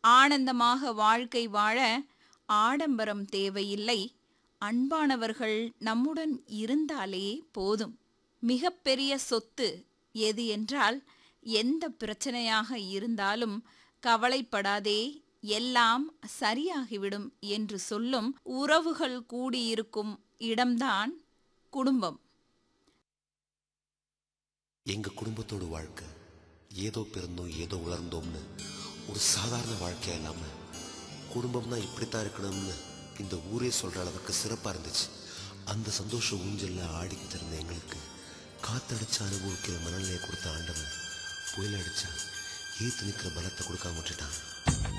ஆனந்தமாக வாழ்க்கை வாழ ஆடம்பரம் தேவையில்லை அன்பானவர்கள் நம்முடன் இருந்தாலே போதும் மிகப்பெரிய சொத்து எது என்றால் எந்த பிரச்சனையாக இருந்தாலும் கவலைப்படாதே எல்லாம் சரியாகிவிடும் என்று சொல்லும் உறவுகள் கூடியிருக்கும் இடம்தான் குடும்பம் எங்க குடும்பத்தோட வாழ்க்கை ஏதோ பிறந்தோம் ஏதோ உலர்ந்தோம்னு ஒரு சாதாரண வாழ்க்கையா இல்லாம குடும்பம்னா இப்படித்தான் இருக்கணும்னு இந்த ஊரே சொல்ற அளவுக்கு சிறப்பா இருந்துச்சு அந்த சந்தோஷ ஊஞ்சல்ல ஆடிக்கிட்டு இருந்த எங்களுக்கு காத்தடிச்சு அனுபவிக்கிற மனநிலையை கொடுத்த ஆண்டவன் புயல் அடிச்சா ஏத்து நிக்கிற பலத்தை கொடுக்காம விட்டுட்டான்